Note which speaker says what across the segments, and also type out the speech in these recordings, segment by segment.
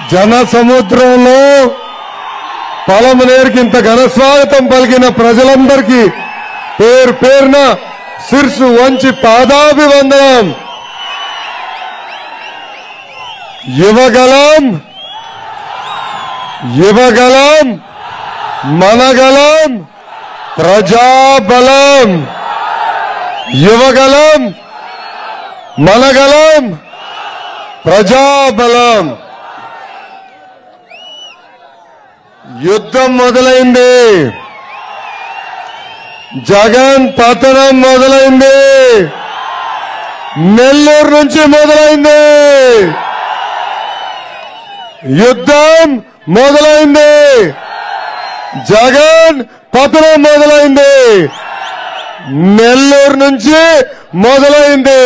Speaker 1: జన సముద్రంలో పొలమునేరుకి ఇంత ఘన స్వాగతం పలికిన ప్రజలందరికీ పేరు పేరున శిర్సు వంచి పాదాభివందనం యువగలం యువగలం మనగలం ప్రజాబలం యువగలం మనగలం ప్రజాబలం యుద్ధం మొదలైంది జగన్ పతనం మొదలైంది నెల్లూరు నుంచి మొదలైంది యుద్ధం మొదలైంది జగన్ పతనం మొదలైంది నెల్లూరు నుంచి మొదలైంది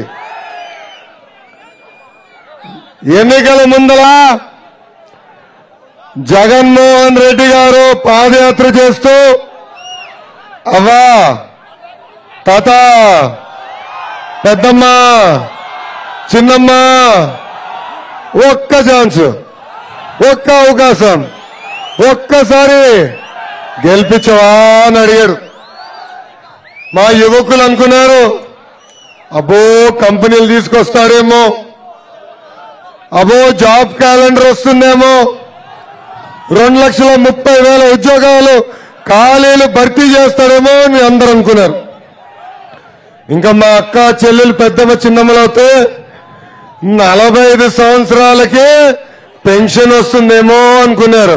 Speaker 1: ఎన్నికల ముందల జగన్మోహన్ రెడ్డి గారు పాదయాత్ర చేస్తూ అవ్వా తాత పెద్దమ్మ చిన్నమ్మ ఒక్క ఛాన్స్ ఒక్క అవకాశం ఒక్కసారి గెలిపించవా అని అడిగారు మా యువకులు అనుకున్నారు అబ్బో కంపెనీలు తీసుకొస్తాడేమో అబ్బో జాబ్ క్యాలెండర్ వస్తుందేమో రెండు లక్షల ముప్పై వేల ఉద్యోగాలు ఖాళీలు భర్తీ చేస్తాడేమో అని అందరూ అనుకున్నారు ఇంకా మా అక్క చెల్లెలు పెద్దమ్మ చిన్నమ్మలవుతే నలభై ఐదు సంవత్సరాలకే పెన్షన్ వస్తుందేమో అనుకున్నారు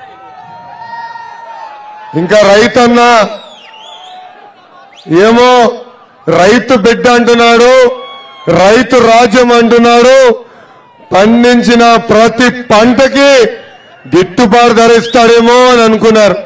Speaker 1: ఇంకా రైతన్నా ఏమో రైతు బిడ్డ అంటున్నాడు రైతు రాజ్యం అంటున్నాడు పండించిన ప్రతి పంటకి గిట్టుబాటు ధర ఇస్తాడేమో అని అనుకున్నారు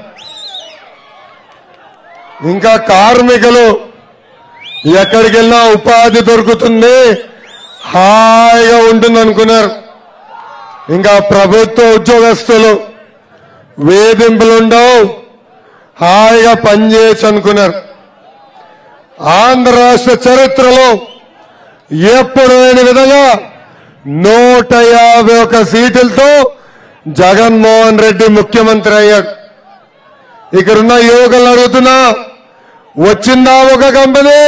Speaker 1: ఇంకా కార్మికులు ఎక్కడికి వెళ్ళినా ఉపాధి దొరుకుతుంది హాయిగా ఉంటుంది అనుకున్నారు ఇంకా ప్రభుత్వ ఉద్యోగస్తులు వేధింపులు ఉండవు హాయిగా పనిచేయచ్చు అనుకున్నారు ఆంధ్ర రాష్ట్ర చరిత్రలో ఎప్పుడు లేని విధంగా నూట యాభై ఒక సీట్లతో జగన్మోహన్ రెడ్డి ముఖ్యమంత్రి అయ్యాడు ఇక్కడున్న యువకులను అడుగుతున్నా వచ్చిందా ఒక కంపెనీ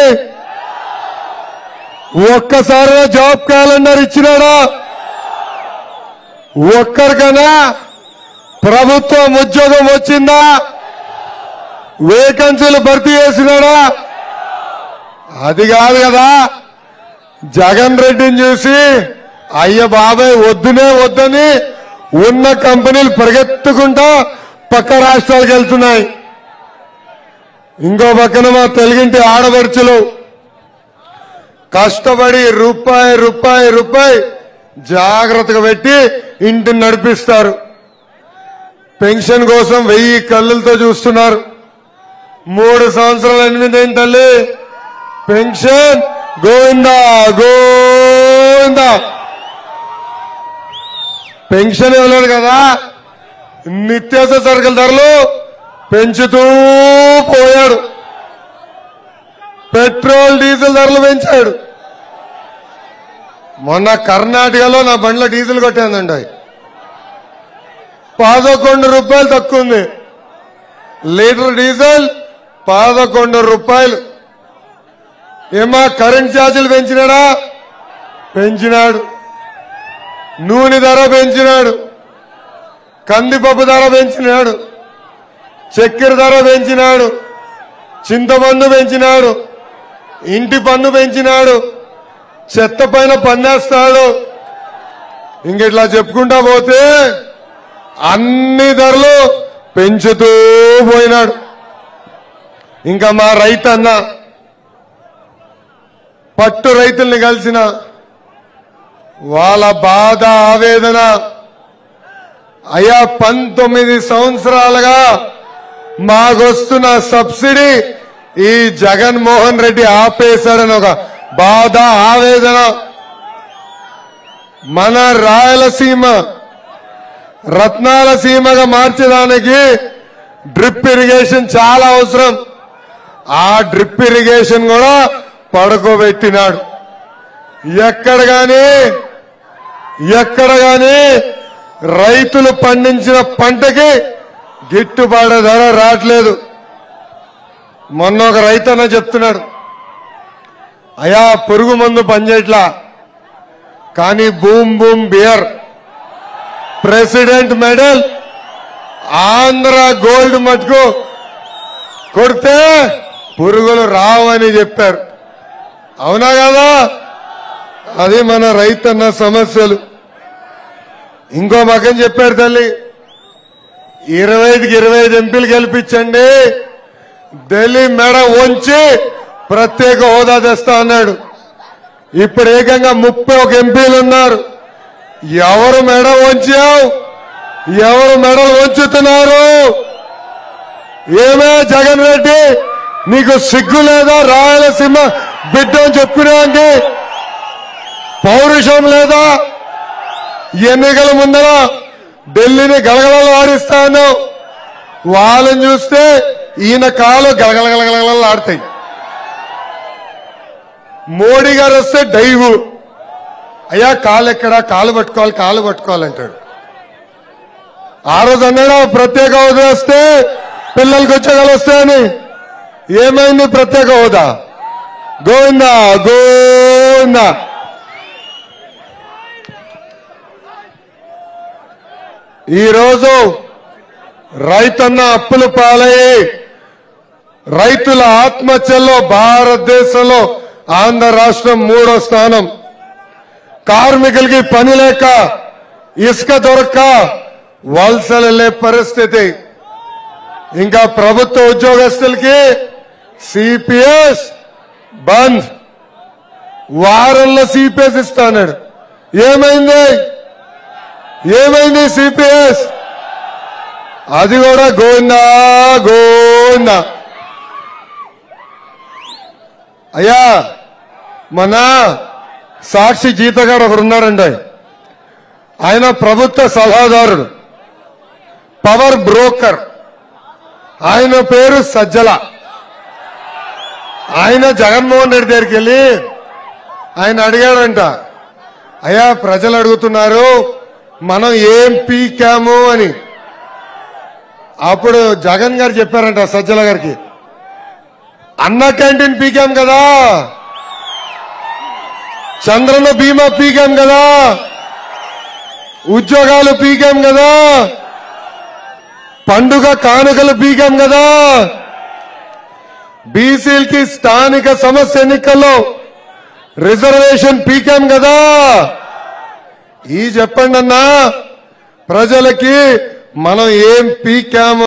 Speaker 1: ఒక్కసారి జాబ్ క్యాలెండర్ ఇచ్చినాడా ఒక్కరికైనా ప్రభుత్వం ఉద్యోగం వచ్చిందా వేకెన్సీలు భర్తీ చేసినాడా అది కాదు కదా జగన్ రెడ్డిని చూసి అయ్య బాబాయ్ వద్దునే వద్దని ఉన్న కంపెనీలు పరిగెత్తుకుంటా పక్క రాష్ట్రాలకు వెళ్తున్నాయి ఇంకో పక్కన మా తెలుగింటి ఆడపడుచులు కష్టపడి రూపాయి రూపాయి రూపాయి జాగ్రత్తగా పెట్టి ఇంటిని నడిపిస్తారు పెన్షన్ కోసం వెయ్యి కళ్ళులతో చూస్తున్నారు మూడు సంవత్సరాలు ఎనిమిది అయింది తల్లి పెన్షన్ గోవిందా గోవిందా పెన్షన్ ఇవ్వలేదు కదా నిత్యావసర సరుకుల ధరలు పెంచుతూ పోయాడు పెట్రోల్ డీజిల్ ధరలు పెంచాడు మొన్న కర్ణాటకలో నా బండ్ల డీజిల్ కొట్టానండి పదకొండు రూపాయలు తక్కువ ఉంది లీటర్ డీజిల్ పదకొండు రూపాయలు ఏమా కరెంట్ ఛార్జీలు పెంచినాడా పెంచినాడు నూనె ధర పెంచినాడు కందిపప్పు ధర పెంచినాడు చక్కెర ధర పెంచినాడు చింతపండు పెంచినాడు ఇంటి పన్ను పెంచినాడు చెత్త పైన పన్నేస్తాడు ఇంక ఇట్లా చెప్పుకుంటా పోతే అన్ని ధరలు పెంచుతూ పోయినాడు ఇంకా మా రైతన్న పట్టు రైతుల్ని కలిసిన వాళ్ళ బాధ ఆవేదన అయ్యా పంతొమ్మిది సంవత్సరాలుగా మాకొస్తున్న సబ్సిడీ ఈ జగన్మోహన్ రెడ్డి ఆపేశాడని ఒక బాధ ఆవేదన మన రాయలసీమ రత్నాల సీమగా మార్చడానికి డ్రిప్ ఇరిగేషన్ చాలా అవసరం ఆ డ్రిప్ ఇరిగేషన్ కూడా పడుకోబెట్టినాడు ఎక్కడ గాని ఎక్కడ గాని రైతులు పండించిన పంటకి గిట్టుబాటు ధర రావట్లేదు మొన్న ఒక రైతన్న చెప్తున్నాడు అయా పురుగు మందు పనిచేయట్లా కానీ బూమ్ బూమ్ బియర్ ప్రెసిడెంట్ మెడల్ ఆంధ్ర గోల్డ్ మటుకు కొడితే పురుగులు రావని చెప్పారు అవునా కదా అది మన రైతన్న సమస్యలు ఇంకో మగం చెప్పారు తల్లి ఇరవై ఐదుకి ఇరవై ఐదు ఎంపీలు గెలిపించండి ఢిల్లీ మెడ వంచి ప్రత్యేక హోదా తెస్తా అన్నాడు ఇప్పుడు ఏకంగా ముప్పై ఒక ఎంపీలు ఉన్నారు ఎవరు మెడ వంచావు ఎవరు మెడలు వంచుతున్నారు ఏమే జగన్ రెడ్డి నీకు సిగ్గు లేదా రాయలసీమ బిడ్డ అని చెప్పుకునేవానికి పౌరుషం లేదా ఎన్నికల ముందర ఢిల్లీని గలగలలు ఆడిస్తాను వాళ్ళని చూస్తే ఈయన కాలు గలగలగలగలగల ఆడతాయి మోడీ గారు వస్తే డైవు అయ్యా కాలు ఎక్కడ కాలు పట్టుకోవాలి కాలు పట్టుకోవాలంటాడు ఆ రోజు అన్నాడు ప్రత్యేక హోదా వస్తే పిల్లలకి వచ్చేగలు వస్తాయని ఏమైంది ప్రత్యేక హోదా గోవిందా గోవిందా ఈరోజు రైతన్న అప్పులు పాలయ్యి రైతుల ఆత్మహత్యల్లో భారతదేశంలో ఆంధ్ర రాష్ట్రం మూడో స్థానం కార్మికులకి పని లేక ఇసుక దొరక్క వలసలు వెళ్లే పరిస్థితి ఇంకా ప్రభుత్వ ఉద్యోగస్తులకి సిపిఎస్ బంద్ వారంలో సిపిఎస్ ఇస్తాడు ఏమైంది ఏమైంది సిపిఎస్ అది కూడా గోందా గోందా అయ్యా మన సాక్షి జీతగాడు ఒకడు ఉన్నాడండి ఆయన ప్రభుత్వ సలహాదారుడు పవర్ బ్రోకర్ ఆయన పేరు సజ్జల ఆయన జగన్మోహన్ రెడ్డి దగ్గరికి వెళ్ళి ఆయన అడిగాడంట అయ్యా ప్రజలు అడుగుతున్నారు మనం ఏం పీకాము అని అప్పుడు జగన్ గారు చెప్పారంట సజ్జల గారికి అన్న క్యాంటీన్ పీకాం కదా చంద్రన బీమా పీకాం కదా ఉద్యోగాలు పీకాం కదా పండుగ కానుకలు పీకాం కదా బీసీలకి స్థానిక సమస్య ఎన్నికల్లో రిజర్వేషన్ పీకాం కదా ఈ చెప్పండి అన్నా ప్రజలకి మనం ఏం పీకాము